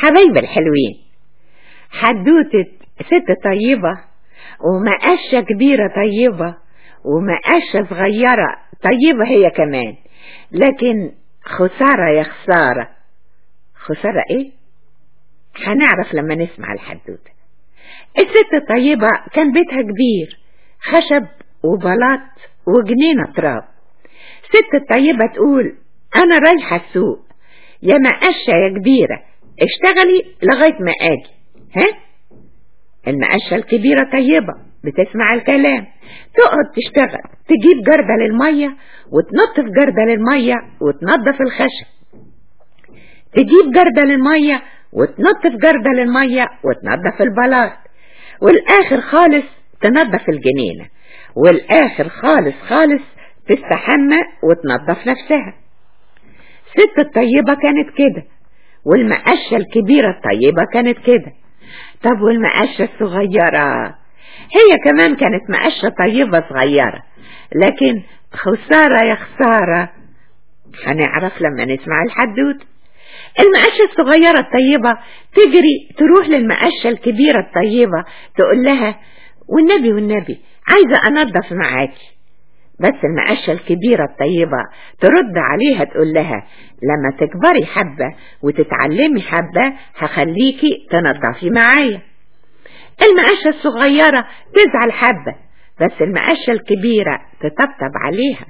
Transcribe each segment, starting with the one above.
حبايب الحلوين حدوتة ست طيبة ومقشة كبيرة طيبة ومقشة صغيرة طيبة هي كمان لكن خسارة يا خسارة خسارة ايه هنعرف لما نسمع الحدوتة الست الطيبة كان بيتها كبير خشب وبلاط وجنينة تراب ست الطيبة تقول أنا رايحة السوق يا مقشة يا كبيرة اشتغلي لغاية ما أجي ها المقشة الكبيرة طيبة بتسمع الكلام تقعد تشتغل تجيب جردة للمية وتنط في جردة للمية وتنظف الخشب تجيب جردة للمية وتنط في جردة للمية وتنظف البلاط والآخر خالص تنظف الجنينة والآخر خالص خالص تستحمى وتنظف نفسها ست الطيبة كانت كده والمقشة الكبيرة الطيبة كانت كده طب والمقشة الصغيرة هي كمان كانت مقشة طيبة صغيرة لكن خسارة يا خسارة هنعرف لما نسمع الحدوت المقشة الصغيرة الطيبة تجري تروح للمقشة الكبيرة الطيبة تقول لها والنبي والنبي عايزة أنظف معاكي بس المقشة الكبيرة الطيبة ترد عليها تقول لها لما تكبري حبة وتتعلمي حبة هخليكي تنظفي معايا المقشة الصغيرة تزعل حبة بس المقشة الكبيرة تطبطب عليها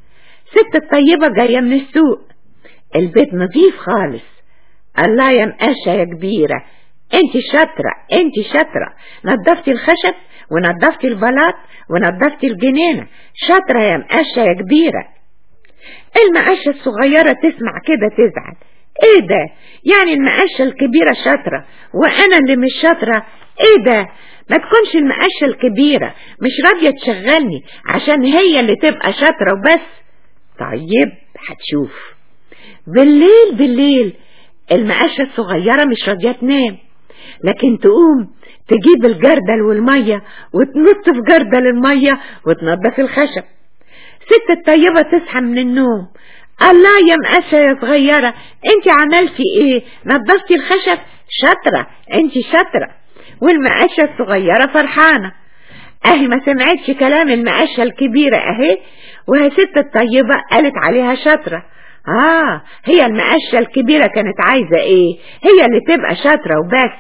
ست الطيبة جاية من السوق البيت نظيف خالص الله يا مقشة يا كبيرة انت شاطرة انت شاطرة نظفتي الخشب ونظفتي البلاط ونظفتي الجنينة شاطرة يا مقشة يا كبيرة المقشة الصغيرة تسمع كده تزعل ايه ده يعني المقشة الكبيرة شاطرة وانا اللي مش شاطرة ايه ده ما تكونش المقشة الكبيرة مش راضية تشغلني عشان هي اللي تبقى شاطرة وبس طيب هتشوف بالليل بالليل المقشة الصغيرة مش راضية تنام لكن تقوم تجيب الجردل والمية وتنط في جردل المية وتنظف الخشب ست الطيبة تصحى من النوم الله يا مقشة يا صغيرة انت عملتي ايه نظفتي الخشب شاطرة انت شاطرة والمقشة الصغيرة فرحانة اهي ما سمعتش كلام المقشة الكبيرة اهي وهي ست الطيبة قالت عليها شاطرة اه هي المقشة الكبيرة كانت عايزة ايه هي اللي تبقى شاطرة وبس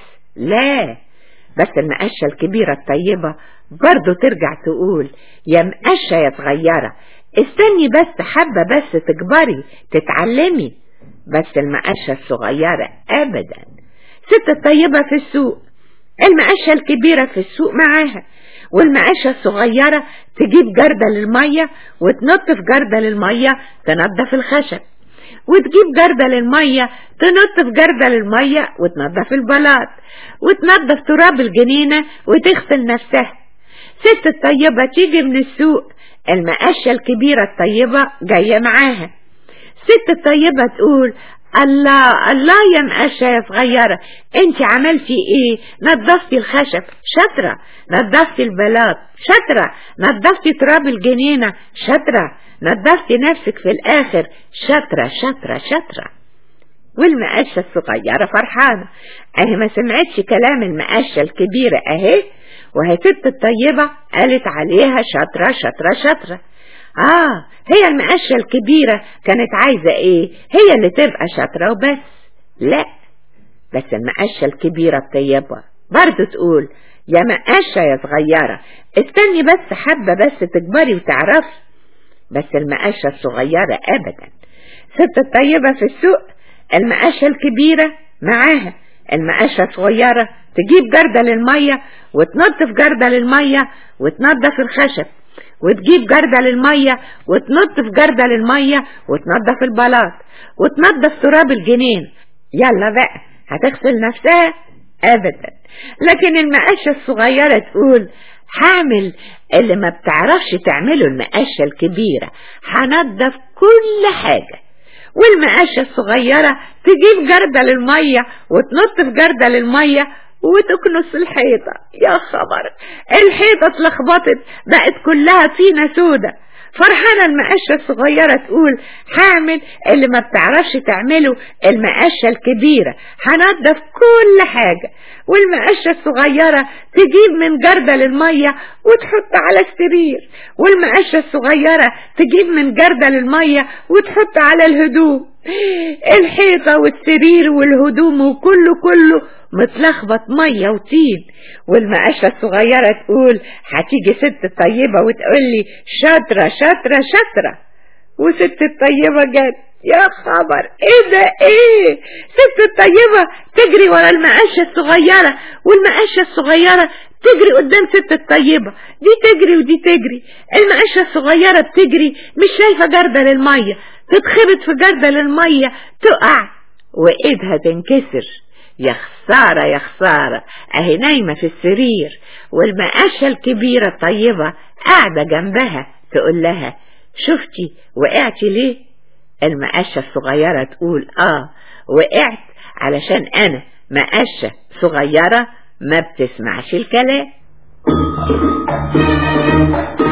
لا بس المقشة الكبيرة الطيبة برضو ترجع تقول يا مقشة يا صغيرة استني بس حبة بس تكبري تتعلمي بس المقشة الصغيرة أبدا ست الطيبة في السوق المقشة الكبيرة في السوق معاها والمقشة الصغيرة تجيب جردة للمية وتنط في جردة للمية تنظف الخشب وتجيب جردة للمية تنط في جردة للمية وتنظف البلاط وتنظف تراب الجنينة وتغسل نفسها ست الطيبة تيجي من السوق المقشة الكبيرة الطيبة جاية معاها ست الطيبة تقول الله الله يا مقشة يا صغيرة انت عملتي ايه نظفتي الخشب شاطرة نظفتي البلاط شاطرة نظفتي تراب الجنينة شاطرة نظفتي نفسك في الاخر شاطرة شاطرة شاطرة والمقشة الصغيرة فرحانة اهي ما سمعتش كلام المقشة الكبيرة اهي وهي ست الطيبة قالت عليها شاطرة شاطرة شاطرة آه هي المقشة الكبيرة كانت عايزة إيه هي اللي تبقى شاطرة وبس لا بس المقشة الكبيرة الطيبة برضو تقول يا مقشة يا صغيرة استني بس حبة بس تكبري وتعرفي بس المقشة الصغيرة أبدا ست الطيبة في السوق المقشة الكبيرة معاها المقشة الصغيرة تجيب جردة للمية وتنظف جردة للمية وتنظف الخشب وتجيب جردة للمية وتنط في جردة للمية وتنظف البلاط وتنظف تراب الجنين يلا بقى هتغسل نفسها ابدا لكن المقشة الصغيرة تقول حامل اللي ما بتعرفش تعمله المقشة الكبيرة هنضف كل حاجة والمقشة الصغيرة تجيب جردة للمية وتنط في جردة للمية وتكنس الحيطة يا خبر الحيطة اتلخبطت بقت كلها فينا سودة فرحانة المقشة الصغيرة تقول حامل اللي ما بتعرفش تعمله المقشة الكبيرة هنضف كل حاجة والمقشة الصغيرة تجيب من جردل المية وتحط على السرير والمقشة الصغيرة تجيب من جردل المية وتحط على الهدوم الحيطة والسرير والهدوم وكله كله متلخبط مية وطين والمقشة الصغيرة تقول هتيجي ست طيبة وتقول لي شاطرة شاطرة شاطرة وست الطيبة جت يا خبر ايه ده ايه ست الطيبة تجري ورا المقشة الصغيرة والمقشة الصغيرة تجري قدام ست الطيبة دي تجري ودي تجري المقشة الصغيرة بتجري مش شايفة جردل المية تتخبط في جردل المية تقع وايدها تنكسر يا خسارة يا خسارة اهي نايمة في السرير والمقاشة الكبيرة الطيبة قاعدة جنبها تقول لها شفتي وقعتي ليه المقاشة الصغيرة تقول اه وقعت علشان انا مقاشة صغيرة ما بتسمعش الكلام